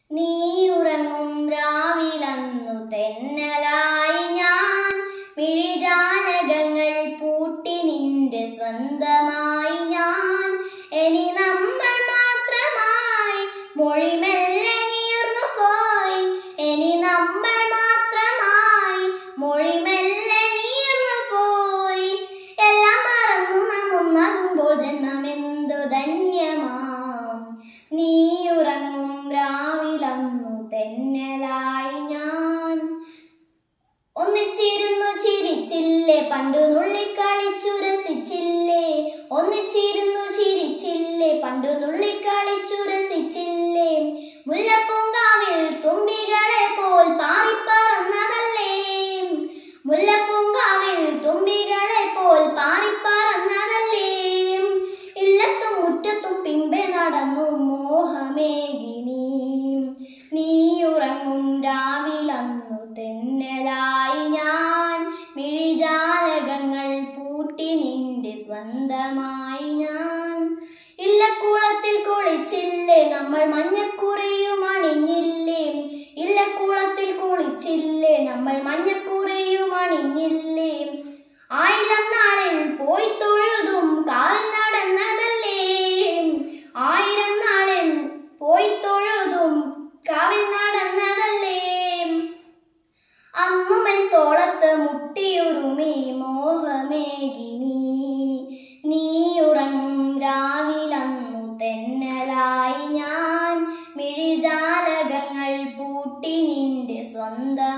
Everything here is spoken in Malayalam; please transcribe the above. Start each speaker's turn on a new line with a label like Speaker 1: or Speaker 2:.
Speaker 1: നീ ഉറങ്ങും രാവിലന്നു തെന്നലായി ഞാൻ മിഴിജാലകങ്ങൾ പൂട്ടി നിന്റെ സ്വന്തമായി ഞാൻ ഇനി നമ്മൾ മാത്രമായി മൊഴിമെല്ലെ നീർന്നു പോയി ഇനി നമ്മൾ മാത്രമായി മൊഴിമെല്ലെ നീർന്നു പോയി എല്ലാം മറന്നു നാം ഒന്നാകുമ്പോൾ ജന്മമെന്തു ധന്യമാം നീ ഉറങ്ങും രാവിലന്നു തെന്നലായി ഞാൻ ഒന്നിച്ചിരുന്നു ചിരിച്ചില്ലേ പണ്ടു നുള്ളിക്കളിച്ചു രസിച്ചില്ലേ ഒന്നിച്ചിരുന്നു ചിരിച്ചില്ലേ പണ്ടു നുള്ളിക്കളിച്ചു രസിച്ചില്ലേ മുല്ലപ്പൂങ്കാവിൽ തുമ്പികളെ പോൽ പാറിപ്പറന്നതല്ലേ മുല്ലപ്പൂങ്കാവിൽ തുമ്പികളെ പോൽ പാറിപ്പറന്നതല്ലേ ഇല്ലത്തും മുറ്റത്തും പിമ്പെ നടന്നു മോഹമേകിനി നീ ഉറങ്ങും രാവിലന്നു തെന്നലായി ഞാൻ മിഴിജാലകങ്ങൾ പൂട്ടി നിന്റെ സ്വന്തമായി ഞാൻ ഇല്ലക്കൂളത്തിൽ കുളിച്ചില്ലേ നമ്മൾ മഞ്ഞക്കുറിയും അണിഞ്ഞില്ലേ ഇല്ലക്കൂളത്തിൽ കുളിച്ചില്ലേ നമ്മൾ മഞ്ഞക്കുറിയും അണിഞ്ഞില്ലേ ആയിരം നാളിൽ പോയി തൊഴുതും കാൽ നടന്നതല്ലേ ആയിരം നാളിൽ പോയി തൊഴുതും കാവിൽ നടന്നതല്ലേ അമ്മുമൻ തോളത്ത് മുട്ടിയുറുമി മോഹമേകിനി നീ ഉറങ്ങും രാവിലന്നു തെന്നലായി ഞാൻ മിഴിജാലകങ്ങൾ പൂട്ടി നിന്റെ സ്വന്തം